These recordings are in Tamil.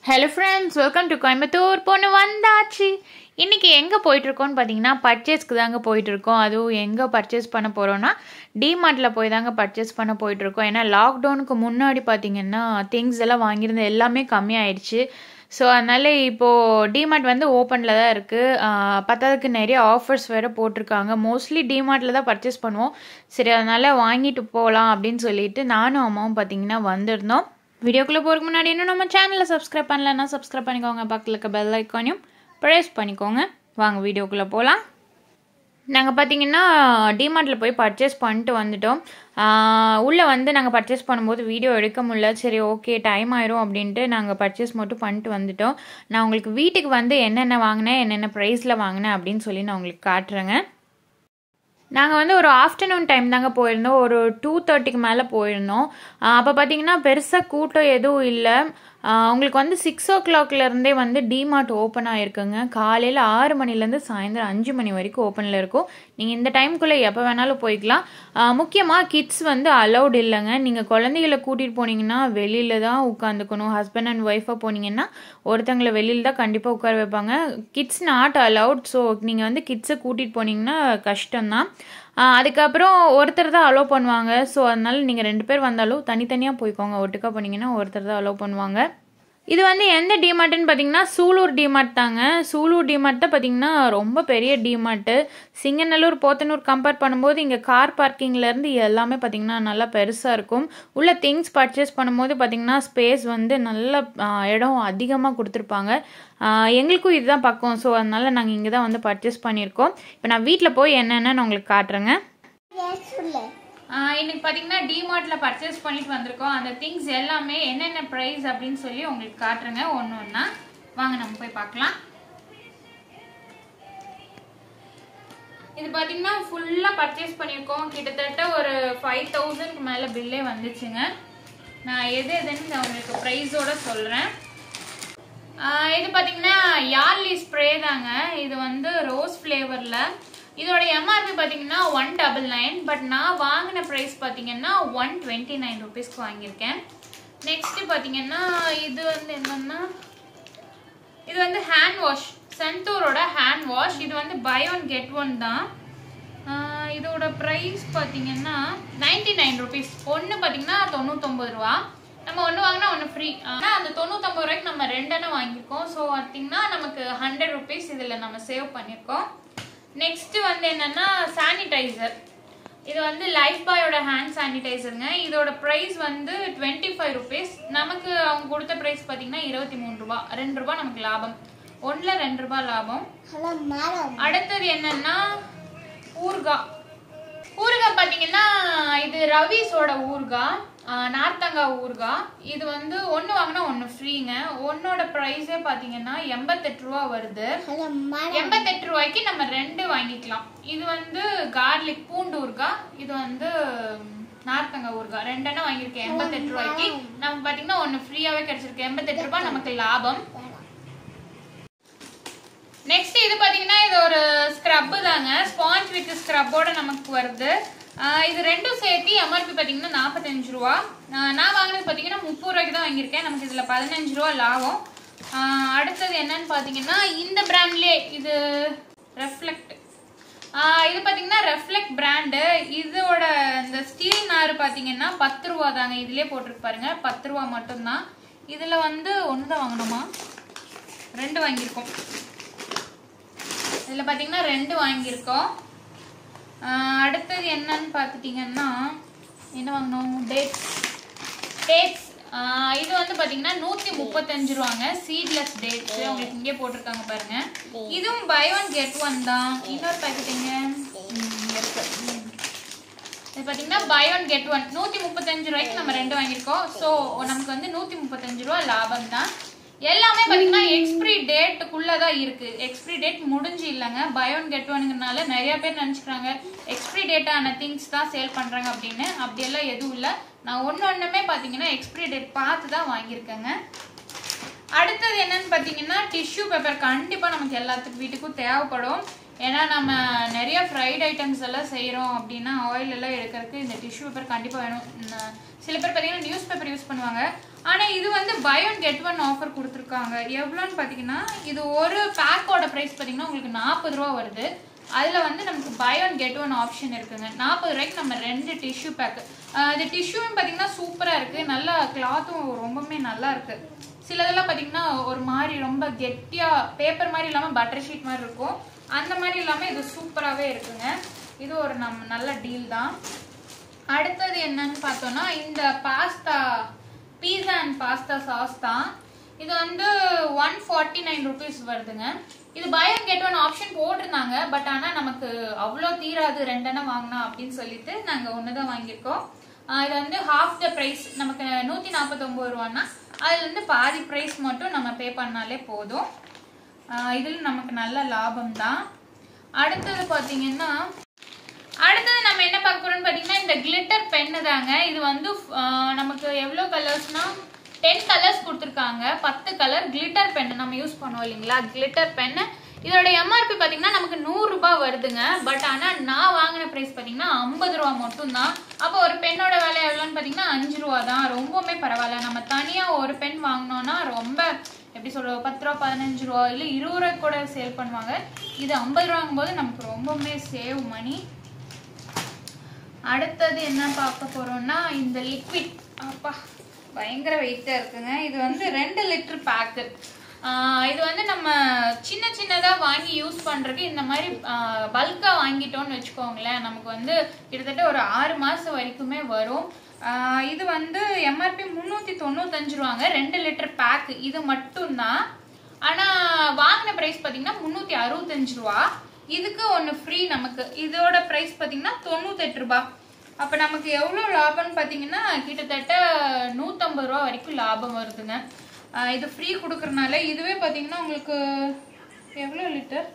Hello friends welcome to Coimbatore பொண்ணு வந்தாச்சு இன்றைக்கி எங்கே போயிட்டுருக்கோன்னு பார்த்தீங்கன்னா பர்ச்சேஸ்க்கு தாங்க போயிட்டுருக்கோம் அதுவும் எங்கே பர்ச்சேஸ் பண்ண போகிறோன்னா டிமார்ட்டில் போய் தாங்க பர்ச்சேஸ் பண்ண போயிட்டுருக்கோம் ஏன்னா லாக்டவுனுக்கு முன்னாடி பார்த்தீங்கன்னா திங்ஸ் எல்லாம் வாங்கியிருந்த எல்லாமே கம்மியாயிடுச்சு ஸோ அதனால் இப்போது டிமார்ட் வந்து ஓப்பனில் தான் இருக்குது பத்தாவதுக்கு நிறைய ஆஃபர்ஸ் வேறு போட்டிருக்காங்க மோஸ்ட்லி டிமார்ட்டில் தான் பர்ச்சேஸ் பண்ணுவோம் சரி அதனால் வாங்கிட்டு போகலாம் அப்படின்னு சொல்லிட்டு நானும் அம்மாவும் பார்த்தீங்கன்னா வந்திருந்தோம் வீடியோக்குள்ளே போகிறதுக்கு முன்னாடி இன்னும் நம்ம சேனலை சப்ஸ்கிரைப் பண்ணலன்னா சப்ஸ்கிரைப் பண்ணிக்கோங்க பக்கத்தில் இருக்க பெல் ஐக்கானையும் ப்ரெஸ் பண்ணிக்கோங்க வாங்க வீடியோக்குள்ளே போகலாம் நாங்கள் பார்த்தீங்கன்னா டிமார்ட்டில் போய் பர்ச்சேஸ் பண்ணிட்டு வந்துட்டோம் உள்ளே வந்து நாங்கள் பர்ச்சேஸ் பண்ணும்போது வீடியோ எடுக்க முடியல சரி ஓகே டைம் ஆயிரும் அப்படின்ட்டு நாங்கள் பர்ச்சேஸ் மட்டும் பண்ணிட்டு வந்துட்டோம் நான் உங்களுக்கு வீட்டுக்கு வந்து என்னென்ன வாங்கினேன் என்னென்ன ப்ரைஸில் வாங்கினேன் அப்படின்னு சொல்லி நான் உங்களுக்கு காட்டுறேங்க நாங்கள் வந்து ஒரு ஆஃப்டர்நூன் டைம் தாங்க போயிருந்தோம் ஒரு டூ தேர்ட்டிக்கு மேலே போயிருந்தோம் அப்போ பார்த்தீங்கன்னா பெருசாக கூட்டம் எதுவும் இல்லை உங்களுக்கு வந்து சிக்ஸ் ஓ கிளாக்லேருந்தே வந்து டிமார்ட் ஓப்பன் ஆகிருக்குங்க காலையில் ஆறு மணிலேருந்து சாயந்தரம் அஞ்சு மணி வரைக்கும் ஓப்பனில் இருக்கும் நீங்கள் இந்த டைமுக்குள்ளே எப்போ வேணாலும் போய்க்கலாம் முக்கியமாக கிட்ஸ் வந்து அலௌட் இல்லைங்க நீங்கள் குழந்தைகளை கூட்டிகிட்டு போனீங்கன்னா வெளியில் தான் உட்காந்துக்கணும் ஹஸ்பண்ட் அண்ட் ஒய்ஃபாக போனீங்கன்னா ஒருத்தங்களை வெளியில் தான் கண்டிப்பாக உட்கார வைப்பாங்க கிட்ஸ் நாட் அலௌட் ஸோ நீங்கள் வந்து கிட்ஸை கூட்டிகிட்டு போனீங்கன்னா கஷ்டம்தான் அதுக்கப்புறம் ஒருத்தர் தான் அலோவ் பண்ணுவாங்க ஸோ அதனால நீங்கள் ரெண்டு பேர் வந்தாலும் தனித்தனியாக போய்க்கோங்க ஒட்டுக்கா போனீங்கன்னா ஒருத்தர் தான் அலோவ் பண்ணுவாங்க இது வந்து எந்த டிமார்ட்னு பார்த்தீங்கன்னா சூலூர் டிமார்ட் தாங்க சூலூர் டிமார்ட் தான் பார்த்தீங்கன்னா ரொம்ப பெரிய டிமார்ட்டு சிங்கநல்லூர் போத்தனூர் கம்பேர் பண்ணும்போது இங்கே கார் பார்க்கிங்லேருந்து எல்லாமே பார்த்தீங்கன்னா நல்லா பெருசாக இருக்கும் உள்ள திங்ஸ் பர்ச்சேஸ் பண்ணும்போது பார்த்தீங்கன்னா ஸ்பேஸ் வந்து நல்ல இடம் அதிகமாக கொடுத்துருப்பாங்க எங்களுக்கும் இதுதான் பக்கம் ஸோ அதனால நாங்கள் இங்கே தான் வந்து பர்ச்சேஸ் பண்ணியிருக்கோம் இப்போ நான் வீட்டில் போய் என்னென்னு நான் உங்களுக்கு காட்டுறேங்க இன்னைக்கு பார்த்தீங்கன்னா டிமார்ட்டில் பர்ச்சேஸ் பண்ணிட்டு வந்திருக்கோம் அந்த திங்ஸ் எல்லாமே என்னென்ன ப்ரைஸ் அப்படின்னு சொல்லி உங்களுக்கு காட்டுறேங்க ஒன்று ஒன்றா வாங்க நம்ம போய் பார்க்கலாம் இது பார்த்தீங்கன்னா ஃபுல்லாக பர்ச்சேஸ் பண்ணியிருக்கோம் கிட்டத்தட்ட ஒரு ஃபைவ் தௌசண்ட்க்கு மேலே பில்லே வந்துச்சுங்க நான் எது எதுன்னு நான் உங்களுக்கு ப்ரைஸோட சொல்கிறேன் இது பார்த்தீங்கன்னா யார்லி ஸ்ப்ரே தாங்க இது வந்து ரோஸ் ஃப்ளேவரில் இதோட எம்ஆர்பி பார்த்தீங்கன்னா ஒன் டபுள் நைன் பட் நான் வாங்கின ப்ரைஸ் பார்த்தீங்கன்னா ஒன் டுவெண்ட்டி நைன் ருபீஸ்க்கு வாங்கியிருக்கேன் நெக்ஸ்ட் பார்த்தீங்கன்னா இது வந்து என்னன்னா இது வந்து ஹேண்ட் வாஷ் சென்டூரோட ஹேண்ட் வாஷ் இது வந்து பை ஒன் கெட் ஒன் தான் இதோட ப்ரைஸ் பார்த்தீங்கன்னா நைன்டி நைன் ருபீஸ் ஒன்று பார்த்தீங்கன்னா தொண்ணூத்தொம்பது ரூபா நம்ம ஒன்று வாங்கினா ஒன்று ஃப்ரீ ஆனால் அந்த தொண்ணூத்தொம்பது ரூபாய்க்கு நம்ம ரெண்டெண்ணம் வாங்கியிருக்கோம் ஸோ பார்த்தீங்கன்னா நமக்கு ஹண்ட்ரட் ருபீஸ் இதில் நம்ம சேவ் பண்ணியிருக்கோம் நெக்ஸ்ட் வந்து என்னன்னா சானிடைசர் இது வந்து லைஃப் பாயோட ஹேண்ட் சானிடைசருங்க இதோட ப்ரைஸ் வந்து டுவெண்ட்டி ஃபைவ் ருபீஸ் நமக்கு அவங்க கொடுத்த ப்ரைஸ் பார்த்தீங்கன்னா இருபத்தி மூணு ரூபா ரெண்டு ரூபா நமக்கு லாபம் ஒன்றுல ரெண்டு ரூபா லாபம் அடுத்தது என்னன்னா ஊர்கா ஊறுகாய் பார்த்தீங்கன்னா இது ரவிஸோட ஊறுகாய் நார்த்தங்காய் ஊறுகாய் இது வந்து ஒன்று வாங்கினா ஒன்று ஃப்ரீங்க ஒன்னோட ப்ரைஸே பார்த்தீங்கன்னா எண்பத்தெட்டு ரூபா வருது எண்பத்தெட்டு ரூபாய்க்கு நம்ம ரெண்டு வாங்கிக்கலாம் இது வந்து கார்லிக் பூண்டு ஊறுகாய் இது வந்து நார்த்தங்காய் ஊறுகாய் ரெண்டெண்ணம் வாங்கியிருக்கேன் எண்பத்தெட்டு ரூபாய்க்கு நம்ம பார்த்தீங்கன்னா ஒன்று ஃப்ரீயாகவே கிடைச்சிருக்கு எண்பத்தெட்டு ரூபாய் நமக்கு லாபம் நெக்ஸ்ட் இது பார்த்தீங்கன்னா இது ஒரு ஸ்க்ரப்பு தாங்க ஸ்பாஞ்ச் வித் ஸ்க்ரப்போட நமக்கு வருது இது ரெண்டும் சேர்த்து எம்ஆர்பி பார்த்தீங்கன்னா நாற்பத்தஞ்சு ரூபா நான் வாங்கினது பார்த்தீங்கன்னா முப்பது ரூபாய்க்கு தான் வாங்கியிருக்கேன் நமக்கு இதில் பதினஞ்சு ரூபா லாபம் அடுத்தது என்னன்னு பார்த்தீங்கன்னா இந்த பிராண்ட்லேயே இது ரெஃப்ளெக்ட் இது பார்த்தீங்கன்னா ரெஃப்ளெக்ட் பிராண்டு இதோட இந்த ஸ்டீல் நார் பார்த்தீங்கன்னா பத்து ரூபா தாங்க இதுலேயே போட்டிருக்கு பாருங்க பத்து ரூபா மட்டும்தான் இதில் வந்து ஒன்று தான் வாங்கணுமா ரெண்டு வாங்கியிருக்கோம் இதில் பார்த்தீங்கன்னா ரெண்டு வாங்கியிருக்கோம் அடுத்தது என்னன்னு பார்த்துட்டிங்கன்னா என்ன வாங்கினோம் டேட்ஸ் டேட்ஸ் இது வந்து பார்த்தீங்கன்னா நூற்றி முப்பத்தஞ்சு ரூபாங்க சீட்லெஸ் டேட்ஸ் உங்களுக்கு இங்கே போட்டிருக்காங்க பாருங்க இதுவும் பை ஒன் கெட் ஒன் தான் இன்னொரு பேக்கெட் எங்க இது பார்த்தீங்கன்னா பை ஒன் கெட் ஒன் நூற்றி முப்பத்தஞ்சு ரூபாய்க்கு நம்ம ரெண்டு வாங்கியிருக்கோம் ஸோ நமக்கு வந்து நூற்றி முப்பத்தஞ்சு ரூபா லாபம் தான் எல்லாமே பார்த்தீங்கன்னா எக்ஸ்பிரி டேட்டுக்குள்ளே தான் இருக்குது எக்ஸ்பிரி டேட் முடிஞ்சு இல்லைங்க பை ஒன் கெட் ஒனுங்கிறனால நிறைய பேர் நினச்சிக்கிறாங்க எக்ஸ்பிரி டேட்டான திங்ஸ் தான் சேல் பண்ணுறாங்க அப்படின்னு அப்படியெல்லாம் எதுவும் இல்லை நான் ஒன்று ஒன்றுமே பார்த்தீங்கன்னா எக்ஸ்பிரி டேட் பார்த்து தான் வாங்கியிருக்கேங்க அடுத்தது என்னன்னு பார்த்தீங்கன்னா டிஷ்யூ பேப்பர் கண்டிப்பாக நமக்கு எல்லாத்துக்கு வீட்டுக்கும் தேவைப்படும் ஏன்னா நம்ம நிறைய ஃப்ரைட் ஐட்டம்ஸ் எல்லாம் செய்கிறோம் அப்படின்னா ஆயில் எல்லாம் எடுக்கிறதுக்கு இந்த டிஷ்யூ பேப்பர் கண்டிப்பாக வேணும் ந- சில பேர் பார்த்தீங்கன்னா நியூஸ் பேப்பர் யூஸ் பண்ணுவாங்க ஆனால் இது வந்து buy one get one offer கொடுத்துருக்காங்க எவ்வளோன்னு பார்த்தீங்கன்னா இது ஒரு பேக்கோட ப்ரைஸ் பார்த்தீங்கன்னா உங்களுக்கு நாற்பது ரூபா வருது அதில் வந்து நமக்கு buy one get one option இருக்குங்க நாற்பது ரூபாய்க்கு நம்ம ரெண்டு டிஷ்யூ பேக்கு இது டிஷ்யூவும் பார்த்தீங்கன்னா சூப்பராக இருக்குது நல்லா கிளாத்தும் ரொம்பவுமே நல்லா இருக்குது சிலதெல்லாம் பார்த்தீங்கன்னா ஒரு மாதிரி ரொம்ப கெட்டியாக பேப்பர் மாதிரி இல்லாமல் பட்டர் ஷீட் மாதிரி இருக்கும் அந்த மாதிரி இல்லாமல் இது சூப்பராகவே இருக்குங்க இது ஒரு நம்ம நல்ல டீல் தான் அடுத்தது என்னன்னு பார்த்தோம்னா இந்த pasta pizza and pasta sauce தான் இது வந்து ஒன் ஃபார்ட்டி நைன் ருபீஸ் வருதுங்க இது buy and get one option போட்டிருந்தாங்க பட் ஆனால் நமக்கு அவ்வளோ தீராது ரெண்டெண்ணம் வாங்கினா அப்படின்னு சொல்லிட்டு நாங்கள் ஒன்று தான் வாங்கியிருக்கோம் ஆஹ் இது வந்து ஹாஃப் த ப்ரைஸ் நமக்கு நூற்றி நாற்பத்தொம்பது ரூபான்னா அதுலேருந்து பாதி ப்ரைஸ் மட்டும் நம்ம பே பண்ணாலே போதும் ஆஹ் இதில் நமக்கு நல்ல லாபம் தான் அடுத்தது பார்த்தீங்கன்னா அடுத்தது நம்ம என்ன பார்க்க போறோம்னு பார்த்தீங்கன்னா இந்த கிளிட்டர் பென்னு தாங்க இது வந்து ஆஹ், நமக்கு எவ்வளோ கலர்ஸ்னா டென் கலர்ஸ் கொடுத்துருக்காங்க பத்து கலர் கிளிட்டர் பென் நம்ம யூஸ் பண்ணுவோம் இல்லைங்களா கிளிட்டர் பென்னு இதோட எம்ஆர்பி பார்த்தீங்கன்னா நமக்கு நூறுரூபா வருதுங்க பட் ஆனால் நான் வாங்கின ப்ரைஸ் பார்த்தீங்கன்னா ஐம்பது ரூபா மட்டும்தான் அப்போ ஒரு பெண்ணோட விலை எவ்வளோன்னு பார்த்தீங்கன்னா அஞ்சு ரூபா தான் ரொம்பவுமே பரவாயில்ல நம்ம தனியாக ஒரு பென் வாங்கினோன்னா ரொம்ப எப்படி சொல்றது பத்து ரூபா பதினஞ்சு ரூபா இல்லை இருபது ரூபாய்க்கு கூட சேல் பண்ணுவாங்க இது ஐம்பது ரூபாங்கும் போது நமக்கு ரொம்பவுமே சேவ் மணி அடுத்தது என்ன பார்க்க போறோம்னா இந்த லிக்விட் அப்பா பயங்கர வெயிட்டாக இருக்குங்க இது வந்து ரெண்டு லிட்டர் பேக்கு இது வந்து நம்ம சின்ன சின்னதாக வாங்கி யூஸ் பண்ணுறதுக்கு இந்த மாதிரி பல்காக வாங்கிட்டோம்னு வச்சுக்கோங்களேன் நமக்கு வந்து கிட்டத்தட்ட ஒரு ஆறு மாதம் வரைக்குமே வரும் ஆஹ் இது வந்து எம்ஆர்பி முந்நூற்றி தொண்ணூத்தஞ்சு ரூபாங்க ரெண்டு லிட்டர் பேக்கு இது மட்டும்தான் ஆனால் வாங்கின ப்ரைஸ் பார்த்தீங்கன்னா முந்நூற்றி அறுபத்தஞ்சு ரூபா இதுக்கு ஒன்று ஃப்ரீ நமக்கு இதோட ப்ரைஸ் பார்த்தீங்கன்னா தொண்ணூத்தெட்டு ரூபா அப்போ நமக்கு எவ்வளோ லாபம்னு பார்த்தீங்கன்னா கிட்டத்தட்ட நூற்றம்பது ரூபா வரைக்கும் லாபம் வருதுங்க ஆஹ் இது ஃப்ரீ கொடுக்கறனால இதுவே பார்த்தீங்கன்னா உங்களுக்கு எவ்வளோ லிட்டர்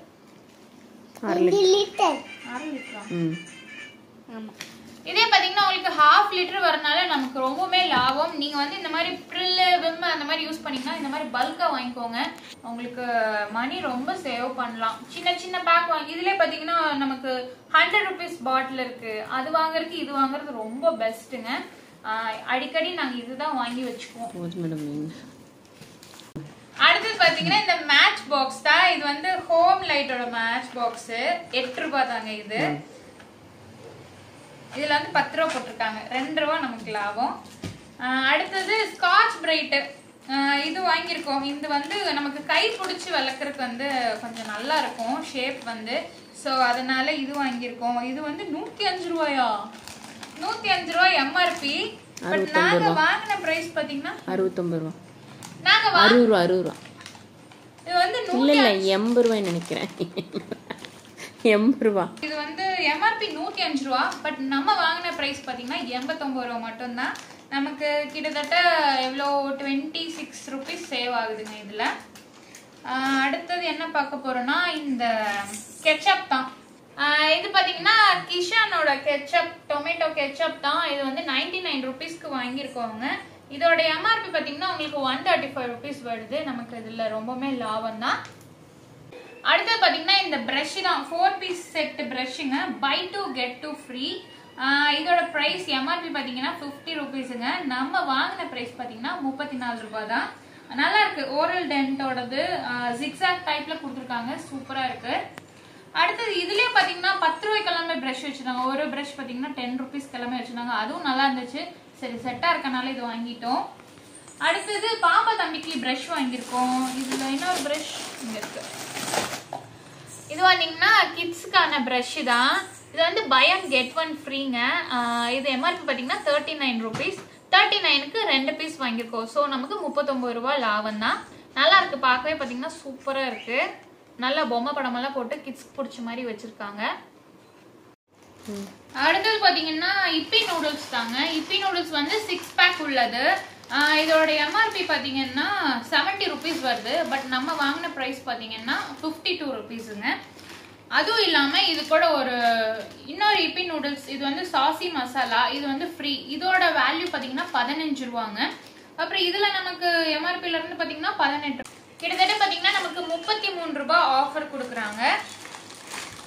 லிட்டர் அரை லிட்டரா ம் ஆமா இதே பார்த்தீங்கன்னா உங்களுக்கு ஹாஃப் லிட்டர் வரனால நமக்கு ரொம்பவுமே லாபம் நீங்கள் வந்து இந்த மாதிரி ப்ரில்லு விம் அந்த மாதிரி யூஸ் பண்ணீங்கன்னா இந்த மாதிரி பல்காக வாங்கிக்கோங்க உங்களுக்கு மணி ரொம்ப சேவ் பண்ணலாம் சின்ன சின்ன பேக் வாங்கி இதுலேயே பார்த்தீங்கன்னா நமக்கு ஹண்ட்ரட் ருபீஸ் பாட்டில் இருக்கு அது வாங்குறதுக்கு இது வாங்குறது ரொம்ப பெஸ்ட்டுங்க அடிக்கடி நாங்கள் இதுதான் வாங்கி வச்சுக்குவோம் போதும் மேடம் அடுத்தது பாத்தீங்கன்னா இந்த மேட்ச் பாக்ஸ் தான் இது வந்து ஹோம் லைட்டோட மேட்ச் பாக்ஸ் எட்டு ரூபாய் தாங்க இது இதுல வந்து பத்து ரூபா போட்டிருக்காங்க ரெண்டு ரூபா நமக்கு லாபம் ஆஹ் அடுத்தது ஸ்காட்ச் பிரைட்டு இது வாங்கியிருக்கோம் இது வந்து நமக்கு கை பிடிச்சி வளர்க்குறதுக்கு வந்து கொஞ்சம் நல்லா இருக்கும் ஷேப் வந்து ஸோ அதனால இது வாங்கியிருக்கோம் இது வந்து நூற்றி அஞ்சு ரூபாயா நூற்றி அஞ்சு ரூபாய் எம்ஆர்பி பட் நாங்கள் வாங்கின ப்ரைஸ் பார்த்தீங்கன்னா அறுபத்தொம்பது ரூபா நாங்கள் வா அறுபது ரூபா அறுபது ரூபா இது வந்து நூ- இல்லை இல்லை எண்பது ரூபாய்ன்னு நினைக்கிறேன் எண்பது ரூபா இது வந்து எம்ஆர்பி நூற்றி அஞ்சு ரூபா பட் நம்ம வாங்கின ப்ரைஸ் பார்த்தீங்கன்னா எண்பத்தொம்பது ரூபா மட்டும்தான் நமக்கு கிட்டத்தட்ட எவ்வளோ டுவெண்ட்டி சிக்ஸ் ருபீஸ் சேவ் ஆகுதுங்க இதில் அடுத்தது என்ன பார்க்க போறோம்னா இந்த கெச்சப் தான் ஆஹ் இது பார்த்தீங்கன்னா கிஷானோட கெச்சப் டொமேட்டோ கெச்சப் தான் இது வந்து நைன்டி நைன் ருபீஸ்க்கு வாங்கியிருக்கோங்க இதோட எம்ஆர்பி பார்த்தீங்கன்னா உங்களுக்கு ஒன் தேர்ட்டி ஃபைவ் ருபீஸ் வருது நமக்கு இதில் ரொம்பவுமே லாபம் தான் அடுத்தது பார்த்தீங்கன்னா இந்த ப்ரஷ் தான் ஃபோர் பீஸ் செட் ப்ரஷ்ஷுங்க buy two get two free இதோட ப்ரைஸ் எம்ஆர்பி பார்த்தீங்கன்னா ஃபிஃப்டி ருபீஸுங்க நம்ம வாங்கின ப்ரைஸ் பார்த்தீங்கன்னா முப்பத்தி நாலு ரூபாய் தான் நல்லா இருக்கு ஓரல் டென்ட்டோடது ஜிக்ஸாக் டைப்ல கொடுத்துருக்காங்க சூப்பரா இருக்கு அடுத்தது இதுலயே பாத்தீங்கன்னா பத்து ரூபாய்க்கு எல்லாமே ப்ரஷ் வச்சிருந்தாங்க ஒரு ப்ரஷ் பாத்தீங்கன்னா டென் ருபீஸ்க்கு எல்லாமே வச்சிருந்தாங்க அதுவும் நல்லா இருந்துச்சு சரி செட்டா இருக்கனால இது வாங்கிட்டோம் அடுத்தது பாப்பா தம்பிக்கு ப்ரஷ் வாங்கியிருக்கோம் இதுல இன்னொரு ப்ரஷ் இங்க இருக்கு இது வந்தீங்கன்னா கிட்ஸ்க்கான ப்ரஷ் தான் இது வந்து பை அண்ட் கெட் ஒன் ஃப்ரீங்க இது எம்ஆர்பி பார்த்தீங்கன்னா தேர்ட்டி நைன் ருபீஸ் தேர்ட்டி நைனுக்கு ரெண்டு பீஸ் வாங்கியிருக்கோம் ஸோ நமக்கு முப்பத்தொம்பது ரூபா லாபம் தான் நல்லா இருக்கு பார்க்கவே பார்த்தீங்கன்னா சூப்பராக இருக்கு நல்ல பொம்மை படமெல்லாம் போட்டு கிட்ஸ்க்கு பிடிச்ச மாதிரி வச்சிருக்காங்க அடுத்தது பாத்தீங்கன்னா இப்பி நூடுல்ஸ் தாங்க இப்பி நூடுல்ஸ் வந்து சிக்ஸ் பேக் உள்ளது ஆஹ் இதோட எம்ஆர்பி பாத்தீங்கன்னா செவன்ட்டி ருபீஸ் வருது பட் நம்ம வாங்கின ப்ரைஸ் பாத்தீங்கன்னா ஃபிஃப்டி டூ ருபீஸுங்க அதுவும் இல்லாம இது கூட ஒரு இன்னொரு இப்பி நூடுல்ஸ் இது வந்து சாசி மசாலா இது வந்து ஃப்ரீ இதோட வேல்யூ பாத்தீங்கன்னா பதினஞ்சு ரூபாங்க அப்புறம் இதுல நமக்கு எம்ஆர்பில இருந்து பாத்தீங்கன்னா பதினெட்டு கிட்டத்தட்ட பாத்தீங்கன்னா நமக்கு முப்பத்தி மூணு ரூபாய் ஆஃபர் கொடுக்குறாங்க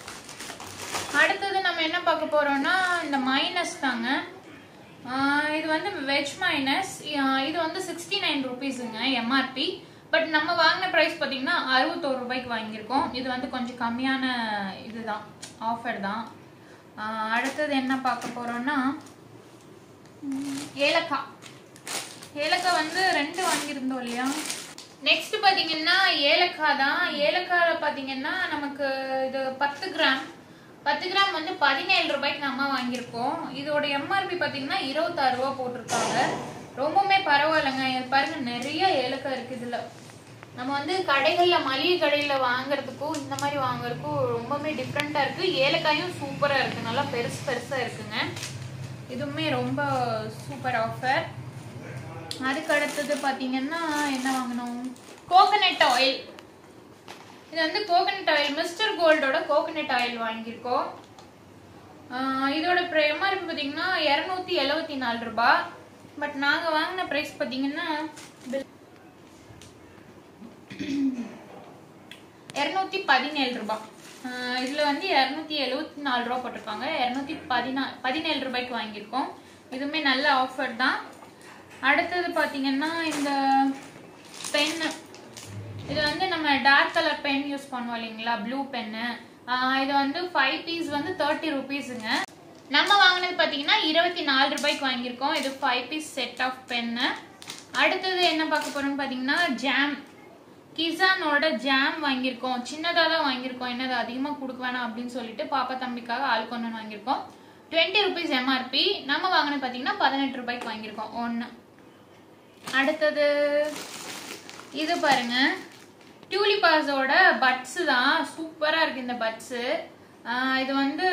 அடுத்தது நம்ம என்ன பார்க்க போறோம்னா இந்த மைனஸ் தாங்க ஆஹ் இது வந்து வெஜ் மைனஸ் இது வந்து சிக்ஸ்டி நைன் ருபீஸுங்க எம்ஆர்பி பட் நம்ம வாங்கின ப்ரைஸ் பார்த்தீங்கன்னா அறுபத்தோரு ரூபாய்க்கு வாங்கியிருக்கோம் இது வந்து கொஞ்சம் கம்மியான இதுதான் ஆஃபர் தான் ஆஹ் அடுத்தது என்ன பார்க்க போறோம்னா உம், ஏலக்காய் ஏலக்காய் வந்து ரெண்டு வாங்கியிருந்தோம் இல்லையா நெக்ஸ்ட் பாத்தீங்கன்னா ஏலக்காய் தான் ஏலக்காய் பாத்தீங்கன்னா நமக்கு இது பத்து கிராம் பத்து கிராம் வந்து பதினேழு ரூபாய்க்கு நம்ம வாங்கியிருக்கோம் இதோட எம்ஆர்பி பாத்தீங்கன்னா இருபத்தாறு ரூபா போட்டிருக்காங்க ரொம்பவுமே பரவாயில்லைங்க இது பாருங்க நிறைய ஏலக்காய் இருக்கு இதுல நம்ம வந்து கடைகள்ல மளிகை கடையில வாங்குறதுக்கும் இந்த மாதிரி வாங்குறதுக்கும் ரொம்பவுமே டிஃப்ரெண்டா இருக்கு ஏலக்காயும் சூப்பரா இருக்கு நல்லா பெருசு பெருசா இருக்குங்க இதுவுமே ரொம்ப சூப்பர் ஆஃபர் அதுக்கு அடுத்தது பாத்தீங்கன்னா என்ன வாங்கினோம் கோகனட் ஆயில் இது வந்து கோகனட் ஆயில் மிஸ்டர் கோல்டோட கோகனட் ஆயில் வாங்கியிருக்கோம் ஆஹ் இதோட எம்ஆர்பி பார்த்தீங்கன்னா இரநூத்தி எழுவத்தி நாலு ரூபாய் பட் நாங்கள் வாங்கின ப்ரைஸ் பார்த்தீங்கன்னா இரநூத்தி பதினேழு ரூபாய் ஆஹ் இதுல வந்து இரநூத்தி எழுவத்தி நாலு ரூபா போட்டிருக்காங்க இரநூத்தி பதினா பதினேழு ரூபாய்க்கு வாங்கியிருக்கோம் இதுவுமே நல்ல ஆஃபர் தான் அடுத்தது பாத்தீங்கன்னா இந்த பென்னு இது வந்து நம்ம டார்க் கலர் பென் யூஸ் பண்ணுவோம் இல்லைங்களா ப்ளூ பென்னு இது வந்து ஃபைவ் பீஸ் வந்து தேர்ட்டி ருபீஸுங்க நம்ம வாங்கினது பார்த்தீங்கன்னா இருபத்தி நாலு ரூபாய்க்கு வாங்கியிருக்கோம் இது five piece set of pen அடுத்தது என்ன பார்க்க போறோம்னு பார்த்தீங்கன்னா ஜாம் கிசானோட ஜாம் வாங்கியிருக்கோம் சின்னதாக தான் வாங்கியிருக்கோம் என்னது அதிகமாக கொடுக்க வேணாம் அப்படின்னு சொல்லிட்டு பாப்பா தம்பிக்காக ஆளுக்கு ஒன்று வாங்கியிருக்கோம் டுவெண்ட்டி ருபீஸ் எம்ஆர்பி நம்ம வாங்கினது பார்த்தீங்கன்னா பதினெட்டு ரூபாய்க்கு வாங்கியிருக்கோம் ஒன்று அடுத்தது இது பாருங்க டியூலிபாஸோட பட்ஸ் தான் சூப்பரா இருக்கு இந்த பட்ஸ் இது வந்து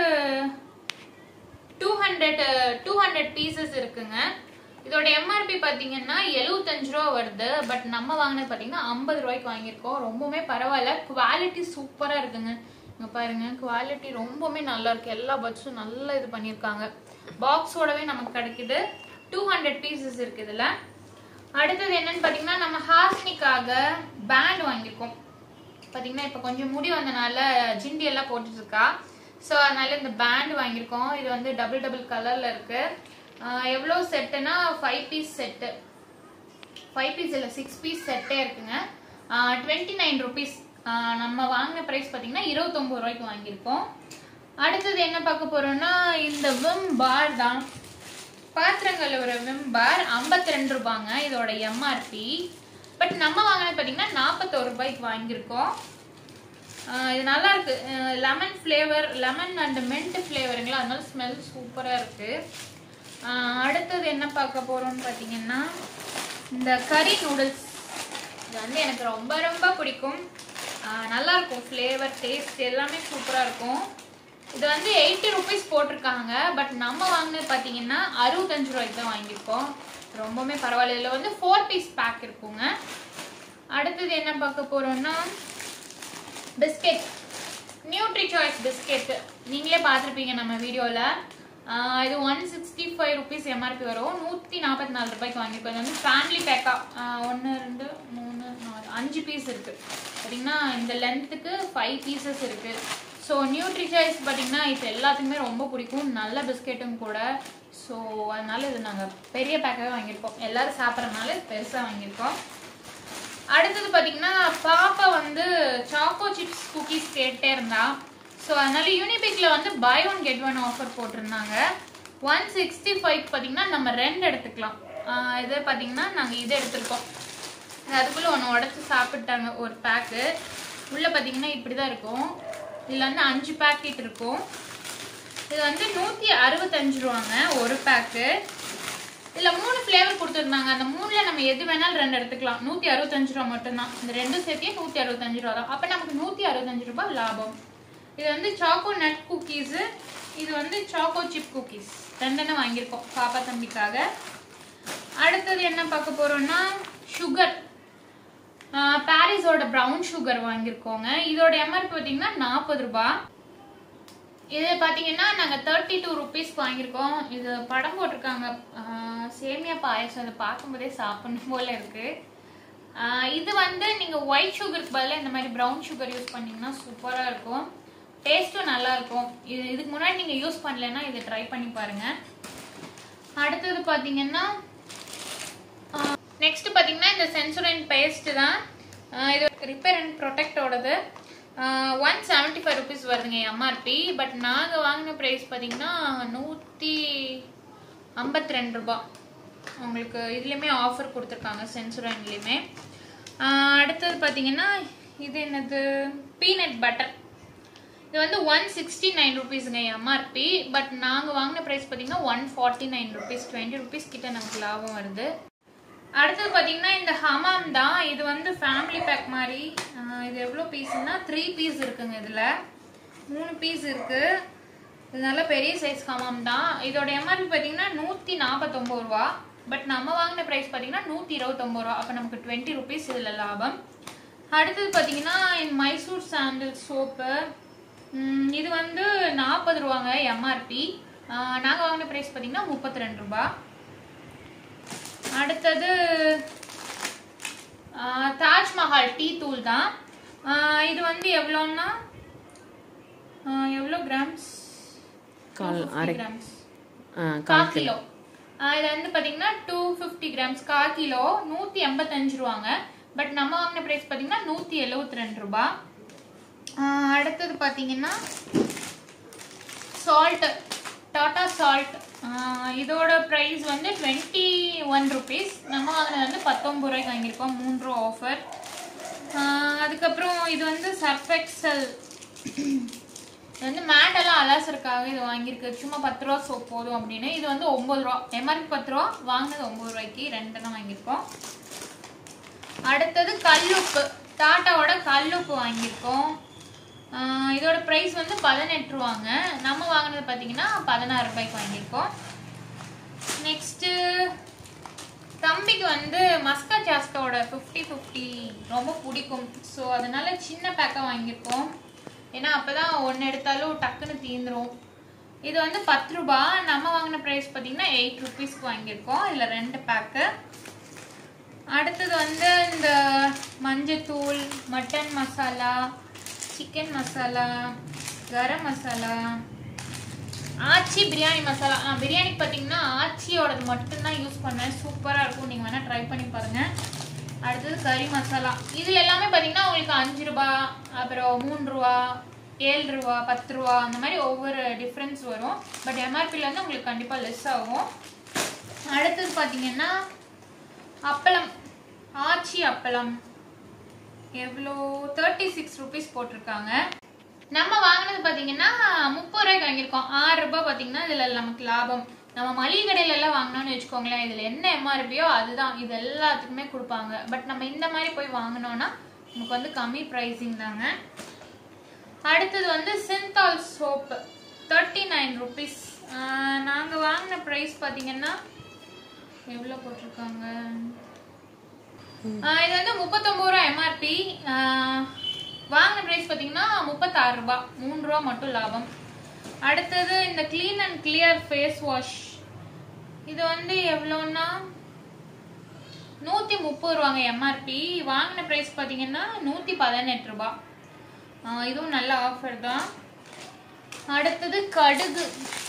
two hundred two hundred pieces இருக்குங்க இதோட எம்ஆர்பி பாத்தீங்கன்னா எழுபத்தஞ்சு ரூபா வருது பட் நம்ம வாங்கினது பாத்தீங்கன்னா ஐம்பது ரூபாய்க்கு வாங்கியிருக்கோம் ரொம்பவுமே பரவாயில்ல குவாலிட்டி சூப்பரா இருக்குங்க இங்க பாருங்க குவாலிட்டி ரொம்பவுமே நல்லா இருக்கு எல்லா பட்ஸும் நல்லா இது பண்ணியிருக்காங்க பாக்ஸோடவே நமக்கு கிடைக்குது டூ ஹண்ட்ரட் பீசஸ் இருக்கு இதுல அடுத்தது என்னன்னு பாத்தீங்கன்னா நம்ம ஹாஸ்னிக்காக பேண்ட் வாங்கியிருக்கோம் பாத்தீங்கன்னா இப்ப கொஞ்சம் முடி வந்தனால ஜிண்டி எல்லாம் போட்டுட்டு இருக்கா ஸோ அதனால இந்த பேண்ட் வாங்கியிருக்கோம் இது வந்து டபுள் டபுள் கலர்ல இருக்கு ஆஹ் எவ்வளவு செட்டுனா five piece set five piece இல்லை சிக்ஸ் பீஸ் செட்டே இருக்குங்க டுவெண்ட்டி நைன் ருபீஸ் நம்ம வாங்கின ப்ரைஸ் பார்த்தீங்கன்னா இருபத்தொம்பது ரூபாய்க்கு வாங்கியிருக்கோம் அடுத்தது என்ன பார்க்க போறோம்னா இந்த விம் பார் தான் பாத்திரங்கள் ஒரு விம் பார் ஐம்பத்தி ரெண்டு ரூபாங்க இதோட எம்ஆர்பி பட் நம்ம வாங்கினது பார்த்தீங்கன்னா நாற்பத்தோரு ரூபாய்க்கு வாங்கியிருக்கோம் ஆஹ் இது நல்லா இருக்கு lemon flavour lemon and mint ஃப்ளேவருங்களா அதனால ஸ்மெல் சூப்பராக இருக்கு ஆஹ் அடுத்தது என்ன பார்க்க போறோம்னு பார்த்தீங்கன்னா இந்த கறி நூடுல்ஸ் இது வந்து எனக்கு ரொம்ப ரொம்ப பிடிக்கும் ஆஹ் நல்லா இருக்கும் ஃப்ளேவர் டேஸ்ட் எல்லாமே சூப்பராக இருக்கும் இது வந்து எயிட்டி ருபீஸ் போட்டிருக்காங்க பட் நம்ம வாங்கினது பார்த்தீங்கன்னா அறுபத்தஞ்சு ரூபாய்க்கு தான் வாங்கியிருக்கோம் ரொம்பவுமே பரவாயில்ல இதில் வந்து ஃபோர் பீஸ் பேக் இருக்குங்க அடுத்தது என்ன பார்க்க போறோம்னா பிஸ்கெட் நியூட்ரி சாய்ஸ் பிஸ்கெட் நீங்களே பார்த்துருப்பீங்க நம்ம வீடியோவில் இது one sixty five rupees MRP வரும் நூற்றி நாற்பத்தி நாலு ரூபாய்க்கு வாங்கியிருக்கோம் இது வந்து ஃபேமிலி பேக்காக ஒன்று ரெண்டு மூணு நாலு அஞ்சு பீஸ் இருக்குது பார்த்தீங்கன்னா இந்த லென்த்துக்கு ஃபைவ் பீசஸ் இருக்குது ஸோ நியூட்ரி சாய்ஸ் பார்த்தீங்கன்னா இப்போ எல்லாத்துக்குமே ரொம்ப பிடிக்கும் நல்ல பிஸ்கெட்டும் கூட ஸோ அதனால இது நாங்கள் பெரிய பேக்காகவே வாங்கியிருக்கோம் எல்லாரும் சாப்பிட்றதுனால இது பெருசாக வாங்கியிருக்கோம் அடுத்தது பார்த்தீங்கன்னா பாப்பா வந்து சாக்கோ சிப்ஸ் குக்கீஸ் கேட்டே இருந்தா ஸோ அதனால யூனிபிக்ல வந்து buy one get one offer போட்டிருந்தாங்க ஒன் சிக்ஸ்டி ஃபைவ் பார்த்தீங்கன்னா நம்ம ரெண்டு எடுத்துக்கலாம் ஆஹ் இது பார்த்தீங்கன்னா நாங்கள் இதை எடுத்திருக்கோம் அதுக்குள்ளே ஒன்று உடச்சி சாப்பிட்டாங்க ஒரு பேக்கு உள்ளே பார்த்தீங்கன்னா இப்படி தான் இருக்கும் இதில் வந்து அஞ்சு பேக்கெட் இருக்கும் இது வந்து நூற்றி அறுபத்தஞ்சு ரூபாங்க ஒரு பேக்கு இதில் மூணு ஃப்ளேவர் கொடுத்துருந்தாங்க அந்த மூணில் நம்ம எது வேணாலும் ரெண்டு எடுத்துக்கலாம் நூற்றி அறுபத்தஞ்சு ரூபா மட்டும்தான் இந்த ரெண்டும் சேர்த்தியே நூற்றி அறுபத்தஞ்சு ரூபா தான் அப்போ நமக்கு நூற்றி அறுபத்தஞ்சு ரூபாய் லாபம் இது வந்து சாக்கோ நட் குக்கீஸு இது வந்து சாக்கோ சிப் குக்கீஸ் ரெண்டெண்ணம் வாங்கியிருக்கோம் பாப்பா தம்பிக்காக அடுத்தது என்ன பார்க்க போறோம்னா சுகர் பாரிஸோட ப்ரௌன் சுகர் வாங்கியிருக்கோங்க இதோட எம்ஆர்பி பார்த்தீங்கன்னா நாற்பது ரூபாய் இது பார்த்தீங்கன்னா நாங்கள் தேர்ட்டி டூ ருபீஸ்க்கு வாங்கியிருக்கோம் இது படம் போட்டிருக்காங்க ஆஹ் சேமியா பாயசம் அதை பார்க்கும்போதே சாப்பிடணும் போல இருக்கு ஆஹ் இது வந்து நீங்கள் ஒயிட் சுகருக்கு பதிலாக இந்த மாதிரி ப்ரௌன் சுகர் யூஸ் பண்ணீங்கன்னா சூப்பராக இருக்கும் டேஸ்ட்டும் நல்லா இருக்கும் இது இதுக்கு முன்னாடி நீங்கள் யூஸ் பண்ணலைன்னா இதை ட்ரை பண்ணி பாருங்க அடுத்தது பார்த்தீங்கன்னா நெக்ஸ்ட் பார்த்தீங்கன்னா இந்த சென்சுரைன் பேஸ்ட் தான் ஆஹ் இது ரிப்பேர் அண்ட் ப்ரொடெக்டோடது ஒன் செவன்ட்டி ஃபைவ் ருபீஸ் வருதுங்க எம்ஆர்பி பட் நாங்கள் வாங்கின ப்ரைஸ் பார்த்தீங்கன்னா நூற்றி ஐம்பத்தி ரெண்டு ரூபா உங்களுக்கு இதுலேயுமே ஆஃபர் கொடுத்துருக்காங்க சென்சுரைன்லேயுமே அடுத்தது பார்த்தீங்கன்னா இது என்னது பீனட் பட்டர் இது வந்து ஒன் சிக்ஸ்டி நைன் ருபீஸுங்க எம்ஆர்பி பட் நாங்கள் வாங்கின ப்ரைஸ் பார்த்தீங்கன்னா one forty nine rupees twenty rupees கிட்ட நமக்கு லாபம் வருது அடுத்தது பார்த்தீங்கன்னா இந்த ஹமாம் தான் இது வந்து ஃபேமிலி பேக் மாதிரி ஆஹ் இது எவ்வளோ பீஸ்னா த்ரீ பீஸ் இருக்குங்க இதில் மூணு பீஸ் இருக்கு இது நல்ல பெரிய சைஸ் ஹமாம் தான் இதோட எம்ஆர்பி பார்த்தீங்கன்னா நூற்றி நாற்பத்தொம்பது ரூபா பட் நம்ம வாங்கின ப்ரைஸ் பார்த்தீங்கன்னா நூற்றி இருபத்தொம்பது ரூபா அப்போ நமக்கு டுவெண்ட்டி ருபீஸ் இதில் லாபம் அடுத்தது பார்த்தீங்கன்னா இந்த மைசூர் சாண்டில் சோப்பு இது வந்து நாற்பது ரூபாங்க எம்ஆர்பி நாங்கள் வாங்கின ப்ரைஸ் பார்த்தீங்கன்னா முப்பத்தி ரெண்டு ரூபா அடுத்தது ஆஹ், தாஜ்மஹால் டீ தூள் தான் ஆஹ், இது வந்து எவ்வளோன்னா ஆஹ், எவ்வளோ கிராம்ஸ் கால் அரை கிராம்ஸ் ஆ கா கால் கிலோ ஆஹ், இது வந்து பார்த்தீங்கன்னா டூ ஃபிஃப்டி கிராம்ஸ் கா கிலோ நூற்றி எண்பத்தஞ்சு ரூபாங்க பட் நம்ம வாங்கின ப்ரைஸ் பார்த்தீங்கன்னா நூற்றி எழுபத்தி ரெண்டு ரூபா ஆஹ், அடுத்தது பார்த்தீங்கன்னா சால்ட் டாடா சால்ட் இதோட ப்ரைஸ் வந்து டுவெண்ட்டி ஒன் ருபீஸ் நம்ம வாங்கினது வந்து பத்தொம்பது ரூபாய்க்கு வாங்கியிருக்கோம் மூணு ரூபா ஆஃபர் அதுக்கப்புறம் இது வந்து சர்ஃபெக்சல் இது வந்து மேட்டெல்லாம் அலாசருக்காக இது வாங்கியிருக்கு சும்மா பத்து ரூபா சோப் போதும் அப்படின்னு இது வந்து ஒம்பது ரூபா எம்ஆர்பி பத்து ரூபா வாங்கினது ஒம்பது ரூபாய்க்கு ரெண்டு தான் வாங்கியிருக்கோம் அடுத்தது கல்லுப்பு டாட்டாவோட கல்லுப்பு வாங்கியிருக்கோம் ஆஹ் இதோட ப்ரைஸ் வந்து பதினெட்டு ரூபாங்க நம்ம வாங்கினது பார்த்தீங்கன்னா பதினாறு ரூபாய்க்கு வாங்கியிருக்கோம் நெக்ஸ்ட்டு தம்பிக்கு வந்து மஸ்கா ஜாஸ்காவோட ஃபிஃப்டி ஃபிஃப்டி ரொம்ப பிடிக்கும் ஸோ அதனால சின்ன பேக்காக வாங்கியிருக்கோம் ஏன்னா அப்போ தான் ஒன்று எடுத்தாலும் டக்குன்னு தீந்துரும் இது வந்து பத்து ரூபா நம்ம வாங்கின ப்ரைஸ் பார்த்தீங்கன்னா எயிட் ருபீஸ்க்கு வாங்கியிருக்கோம் இதில் ரெண்டு பேக்கு அடுத்தது வந்து இந்த மஞ்சத்தூள் மட்டன் மசாலா சிக்கன் மசாலா கரம் மசாலா ஆச்சி பிரியாணி மசாலா நான் பிரியாணிக்கு பார்த்தீங்கன்னா ஆச்சியோடது மட்டும்தான் யூஸ் பண்ணேன் சூப்பராக இருக்கும் நீங்கள் வேணால் ட்ரை பண்ணி பாருங்கள் அடுத்தது கறி மசாலா இது எல்லாமே பார்த்தீங்கன்னா உங்களுக்கு அஞ்சு ரூபா அப்புறம் மூணு ரூபா ஏழு ரூபா பத்து ரூபா அந்த மாதிரி ஒவ்வொரு டிஃப்ரென்ஸ் வரும் பட் எம்ஆர்பியில் வந்து உங்களுக்கு கண்டிப்பாக லெஸ் ஆகும் அடுத்தது பார்த்தீங்கன்னா அப்பளம் ஆச்சி அப்பளம் எவ்வளோ தேர்ட்டி சிக்ஸ் ருபீஸ் போட்டிருக்காங்க நம்ம வாங்கினது பார்த்தீங்கன்னா முப்பது ரூபாய்க்கு வாங்கியிருக்கோம் ஆறு ரூபாய் பார்த்தீங்கன்னா இதில் நமக்கு லாபம் நம்ம மளிகை கடையில எல்லாம் வாங்கினோம்னு வச்சுக்கோங்களேன் இதில் என்ன எம்ஆர்பியோ அதுதான் இது எல்லாத்துக்குமே கொடுப்பாங்க பட் நம்ம இந்த மாதிரி போய் வாங்கினோம்னா நமக்கு வந்து கம்மி ப்ரைஸிங் தாங்க அடுத்தது வந்து Cinthol soap thirty nine rupees நாங்கள் வாங்கின ப்ரைஸ் பார்த்தீங்கன்னா எவ்வளோ போட்டிருக்காங்க ஆஹ் இது வந்து முப்பத்தொம்பது ரூபா எம்ஆர்பி வாங்கின ப்ரைஸ் பார்த்தீங்கன்னா முப்பத்தாறு ரூபா மூணு ரூபா மட்டும் லாபம் அடுத்தது இந்த clean and clear face wash இது வந்து எவ்வளோன்னா நூற்றி முப்பது ரூபாங்க எம்ஆர்பி வாங்கின ப்ரைஸ் பார்த்தீங்கன்னா நூற்றி பதினெட்டு ரூபா ஆஹ் இதுவும் நல்ல ஆஃபர் தான் அடுத்தது கடுகு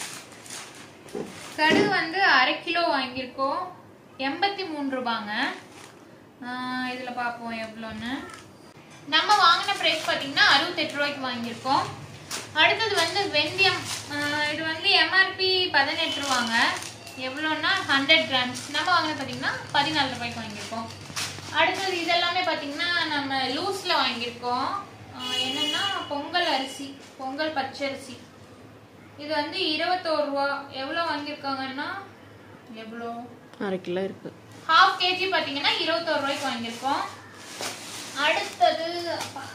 கடுகு வந்து அரை கிலோ வாங்கியிருக்கோம் எண்பத்தி மூணு ரூபாங்க ஆஹ் இதுல பார்ப்போம் எவ்வளோன்னு நம்ம வாங்கின ப்ரைஸ் பார்த்தீங்கன்னா அறுபத்தெட்டு ரூபாய்க்கு வாங்கியிருக்கோம் அடுத்தது வந்து வெந்தயம் ஆஹ் இது வந்து எம்ஆர்பி பதினெட்டு ரூபாங்க எவ்வளோன்னா ஹண்ட்ரட் கிராம்ஸ் நம்ம வாங்கினது பார்த்தீங்கன்னா பதினாலு ரூபாய்க்கு வாங்கியிருக்கோம் அடுத்தது இதெல்லாமே பார்த்தீங்கன்னா நம்ம லூஸில் வாங்கியிருக்கோம் ஆஹ் என்னன்னா பொங்கல் அரிசி பொங்கல் பச்சரிசி இது வந்து இருபத்தோரு ரூபா எவ்வளோ வாங்கியிருக்காங்கன்னா எவ்வளோ அரை கிலோ இருக்கு ஹாஃப் கேஜி பார்த்தீங்கன்னா இருபத்தோரு ரூபாய்க்கு வாங்கியிருக்கோம் அடுத்தது அப்பா.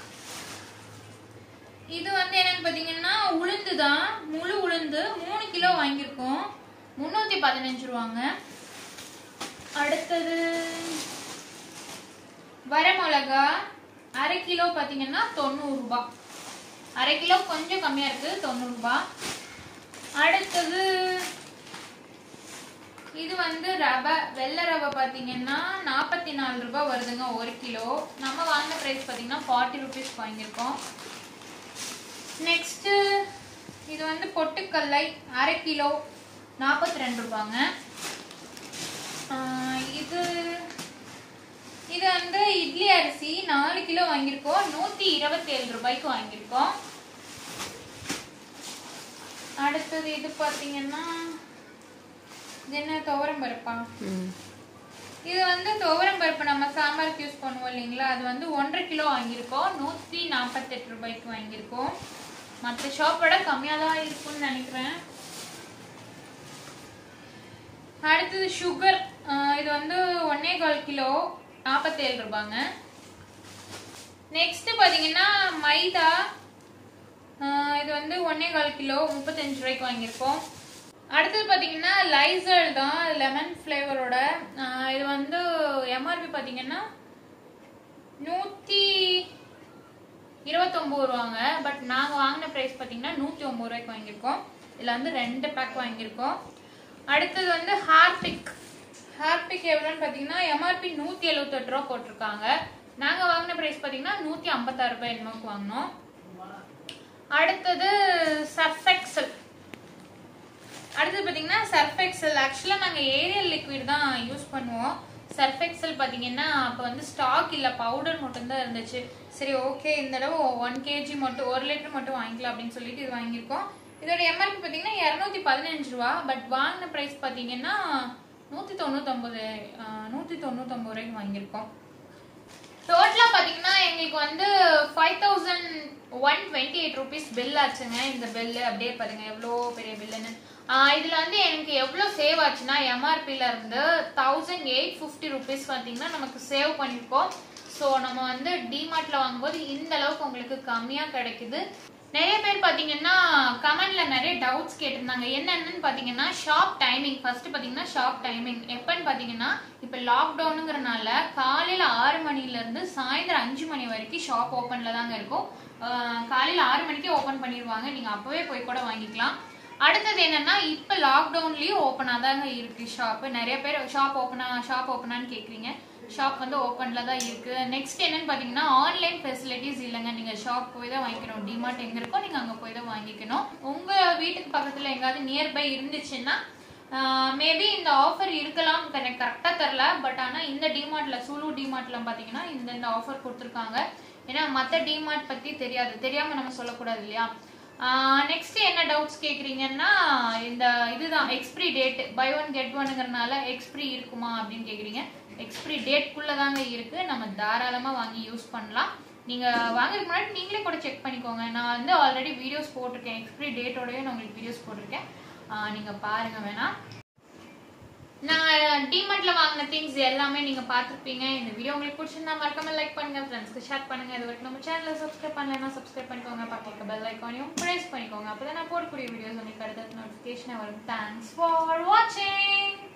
இது வந்து என்னன்னு பார்த்தீங்கன்னா உளுந்து தான் முழு உளுந்து மூணு கிலோ வாங்கியிருக்கோம் முந்நூற்றி பதினஞ்சு ரூபாங்க அடுத்தது வரமிளகா அரை கிலோ பார்த்தீங்கன்னா தொண்ணூறு ரூபாய் அரை கிலோ கொஞ்சம் கம்மியாக இருக்குது தொண்ணூறு ரூபாய் அடுத்தது இது வந்து ரவை வெள்ளை ரவை பார்த்தீங்கன்னா நாற்பத்தி நாலு ரூபாய் வருதுங்க ஒரு கிலோ நம்ம வாங்கின ப்ரைஸ் பார்த்தீங்கன்னா ஃபார்ட்டி ருபீஸ் வாங்கியிருக்கோம் நெக்ஸ்ட்டு இது வந்து பொட்டுக்கல்லை அரை கிலோ நாற்பத்தி ரெண்டு ரூபாங்க ஆஹ் இது இது வந்து இட்லி அரிசி நாலு கிலோ வாங்கியிருக்கோம் நூற்றி இருபத்தி ஏழு ரூபாய்க்கு வாங்கியிருக்கோம் அடுத்தது இது பார்த்தீங்கன்னா இது என்ன துவரம் பருப்பா ம் இது வந்து துவரம் பருப்பு நம்ம சாம்பாருக்கு யூஸ் பண்ணுவோம் இல்லைங்களா அது வந்து ஒன்றரை கிலோ வாங்கியிருக்கோம் நூற்றி நாற்பத்தெட்டு ரூபாய்க்கு வாங்கியிருக்கோம் மற்ற ஷாப்போட கம்மியாக தான் இருக்கும்னு நினைக்கிறேன் அடுத்தது சுகர் இது வந்து ஒன்னே கால் கிலோ நாற்பத்தேழு ரூபாங்க நெக்ஸ்ட் பார்த்தீங்கன்னா மைதா ஆஹ் இது வந்து ஒன்னே கால் கிலோ முப்பத்தஞ்சு ரூபாய்க்கு வாங்கியிருக்கோம் அடுத்தது பார்த்தீங்கன்னா லைசல் தான் லெமன் ஃப்ளேவரோட இது வந்து எம்ஆர்பி பார்த்தீங்கன்னா நூற்றி இருபத்தொம்பது ரூபாங்க பட் நாங்கள் வாங்கின ப்ரைஸ் பார்த்தீங்கன்னா நூற்றி ஒம்பது ரூபாய்க்கு வாங்கியிருக்கோம் இதில் வந்து ரெண்டு பேக் வாங்கியிருக்கோம் அடுத்தது வந்து ஹார்பிக் ஹார்பிக் எவ்வளோன்னு பார்த்தீங்கன்னா எம்ஆர்பி நூற்றி எழுபத்தெட்டு ரூபா போட்டிருக்காங்க நாங்கள் வாங்கின ப்ரைஸ் பார்த்தீங்கன்னா நூற்றி ஐம்பத்தாறு ரூபாய் என்னமோக்கு வாங்கினோம் அடுத்தது சர்ஃபெக்சல் அடுத்தது பார்த்தீங்கன்னா சர்ஃப் எக்ஸல் ஆக்சுவலாக நாங்கள் ஏரியல் லிக்விட் தான் யூஸ் பண்ணுவோம் சர்ஃப் எக்ஸல் பார்த்தீங்கன்னா அப்போ வந்து ஸ்டாக் இல்லை பவுடர் மட்டும்தான் இருந்துச்சு சரி ஓகே இந்த தடவை ஒன் கேஜி மட்டும் ஒரு லிட்டர் மட்டும் வாங்கிக்கலாம் அப்படின்னு சொல்லிட்டு இது வாங்கியிருக்கோம் இதோட எம்ஆர்பி பார்த்தீங்கன்னா இரநூத்தி பதினஞ்சு ரூபா பட் வாங்கின ப்ரைஸ் பார்த்தீங்கன்னா நூற்றி தொண்ணூத்தொம்பது நூற்றி தொண்ணூத்தொம்பது ரூபாய்க்கு வாங்கியிருக்கோம் டோட்டலாக பார்த்தீங்கன்னா எங்களுக்கு வந்து five thousand one twenty eight rupees bill ஆச்சுங்க இந்த பில்லு அப்படியே பாருங்க எவ்வளோ பெரிய பில்லுன்னு இதில் வந்து எனக்கு எவ்வளோ சேவ் ஆச்சுன்னா எம்ஆர்பியில் இருந்து தௌசண்ட் எயிட் ஃபிஃப்டி ருபீஸ் பார்த்தீங்கன்னா நமக்கு சேவ் பண்ணியிருக்கோம் ஸோ நம்ம வந்து டிமார்ட்டில் வாங்கும்போது இந்த அளவுக்கு உங்களுக்கு கம்மியாக கிடைக்குது நிறைய பேர் பார்த்தீங்கன்னா கமெண்ட்ல நிறைய டவுட்ஸ் கேட்டிருந்தாங்க என்னென்னு பார்த்தீங்கன்னா ஷாப் டைமிங் ஃபர்ஸ்ட் பார்த்தீங்கன்னா ஷாப் டைமிங் எப்பன்னு பார்த்தீங்கன்னா இப்போ லாக்டவுனுங்கிறனால காலையில் ஆறு மணிலேருந்து சாயந்தரம் அஞ்சு மணி வரைக்கும் ஷாப் ஓப்பனில் தாங்க இருக்கும் காலையில் ஆறு மணிக்கே ஓப்பன் பண்ணிடுவாங்க நீங்கள் அப்போவே போய் கூட வாங்கிக்கலாம் அடுத்தது என்னன்னா இப்போ லாக்டவுன்லேயும் ஓப்பனாக தாங்க இருக்கு ஷாப்பு நிறைய பேர் ஷாப் ஓப்பனா ஷாப் ஓப்பனான்னு கேட்குறீங்க ஷாப் வந்து ஓப்பனில் தான் இருக்கு நெக்ஸ்ட் என்னன்னு பார்த்தீங்கன்னா ஆன்லைன் ஃபெசிலிட்டிஸ் இல்லைங்க நீங்கள் ஷாப் போய் தான் வாங்கிக்கணும் டிமார்ட் எங்கே இருக்கோ நீங்கள் அங்கே போய் தான் வாங்கிக்கணும் உங்கள் வீட்டுக்கு பக்கத்தில் எங்காவது நியர்பை இருந்துச்சுன்னா மேபி இந்த ஆஃபர் இருக்கலாம் எனக்கு கரெக்டாக தெரில பட் ஆனால் இந்த டிமார்ட்டில் சூலு டிமார்ட்டில் பார்த்தீங்கன்னா இந்த இந்த ஆஃபர் கொடுத்துருக்காங்க ஏன்னா மற்ற டிமார்ட் பற்றி தெரியாது தெரியாமல் நம்ம சொல்லக்கூடாது இல்லையா நெக்ஸ்ட் என்ன டவுட்ஸ் கேட்குறீங்கன்னா இந்த இதுதான் expiry date buy one get ஒன்னுங்கிறனால எக்ஸ்பிரி இருக்குமா அப்படின்னு கேட்குறீங்க எக்ஸ்பிரி டேட்குள்ளே தாங்க இருக்குது நம்ம தாராளமாக வாங்கி யூஸ் பண்ணலாம் நீங்கள் வாங்குறதுக்கு முன்னாடி நீங்களே கூட செக் பண்ணிக்கோங்க நான் வந்து ஆல்ரெடி வீடியோஸ் போட்டிருக்கேன் எக்ஸ்பிரி டேட்டோடய நான் உங்களுக்கு வீடியோஸ் போட்டிருக்கேன் நீங்கள் பாருங்கள் வேணாம் நான் டிமார்ட்ல வாங்கின திங்ஸ் எல்லாமே நீங்க பார்த்துருப்பீங்க இந்த வீடியோ உங்களுக்கு பிடிச்சிருந்தா மறக்காம லைக் பண்ணுங்க ஃப்ரெண்ட்ஸ்க்கு ஷேர் பண்ணுங்க இது வரைக்கும் நம்ம சேனலை சப்ஸ்கிரைப் பண்ணலைன்னா சப்ஸ்கிரைப் பண்ணிக்கோங்க பக்கத்துல பெல் ஐக்கானையும் ப்ரெஸ் பண்ணிக்கோங்க அப்பதான் நான் போடக்கூடிய வீடியோஸ் உங்களுக்கு அடுத்த நோட்டிஃபிகேஷன் வரும் தேங்க்ஸ் ஃபார் வாட்சிங்